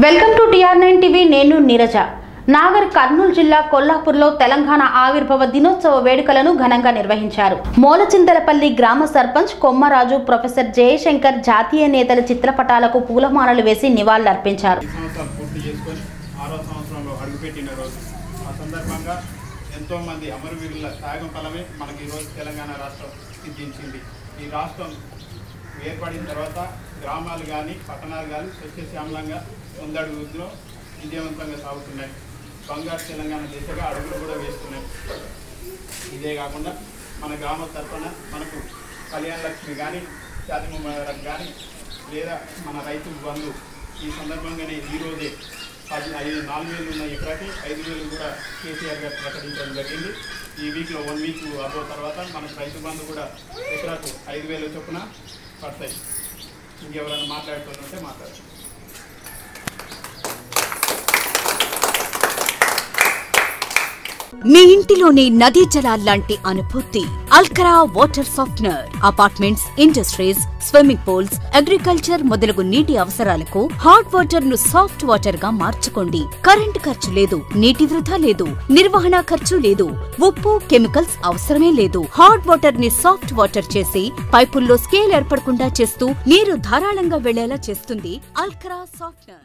welcome to T R nine TV నేను నీరజ నాగర్ కర్నూలు జిల్లా కొల్లాపూర్లో తెలంగాణ ఆవిర్భావ దినోత్సవ వేడుకలను ఘనంగా నిర్వహించారు మూలచింతలపల్లి గ్రామ సర్పంచ్ కొమ్మరాజు ప్రొఫెసర్ జయశంకర్ జాతీయ నేతల చిత్రపటాలకు పూలమాలలు వేసి నివాళులర్పించారు ఈ సంవత్సరాలు పూర్తి చేసుకొని ఆరో సంవత్సరంలో అడుగుపెట్టిన రోజు ఆ సందర్భంగా ఎంతోమంది అమరవీరుల త్యాగం ఫలమే మనకి ఈరోజు తెలంగాణ రాష్ట్రం సిద్ధించింది ఈ రాష్ట్రం ఏర్పడిన తర్వాత గ్రామాలు కానీ పట్టణాలు కానీ సస్యశ్యామలంగా ముందడుగులో విజయవంతంగా సాగుతున్నాయి బంగారు తెలంగాణ దిశగా అడుగులు కూడా వేస్తున్నాయి ఇదే కాకుండా మన గ్రామ తరఫున మనకు కళ్యాణ లక్ష్మి కానీ జాతి ముమ్మరం కానీ లేదా మన రైతు బంధు ఈ సందర్భంగానే ఈరోజే పది ఐదు నాలుగు వేలు ఉన్న ఎకరాకి ఐదు వేలు కూడా కేసీఆర్ గారు ప్రకటించడం జరిగింది ఈ వీక్లో వన్ వీక్ అబో తర్వాత మనకు రైతు బంధు కూడా ఎకరాకు ఐదు వేల చొప్పున పడతాయి ఇంకెవరైనా మాట్లాడుతుంటే మాట్లాడచ్చు మీ ఇంటిలోని నదీ జలాల్లాంటి అనుభూతి అల్కరా water softener apartments industries swimming pools agriculture మొదలగు నీటి అవసరాలకు హాట్ వాటర్ ను సాఫ్ట్ వాటర్ గా మార్చుకోండి కరెంట్ ఖర్చు లేదు నీటి వృధా లేదు నిర్వహణ ఖర్చు లేదు ఉప్పు కెమికల్స్ అవసరమే లేదు హాట్ వాటర్ ని సాఫ్ట్ వాటర్ చేసి పైపుల్లో స్కేల్ ఏర్పడకుండా చేస్తూ నీరు ధారాళంగా వెళ్లేలా చేస్తుంది అల్కరా సాఫ్ట్నర్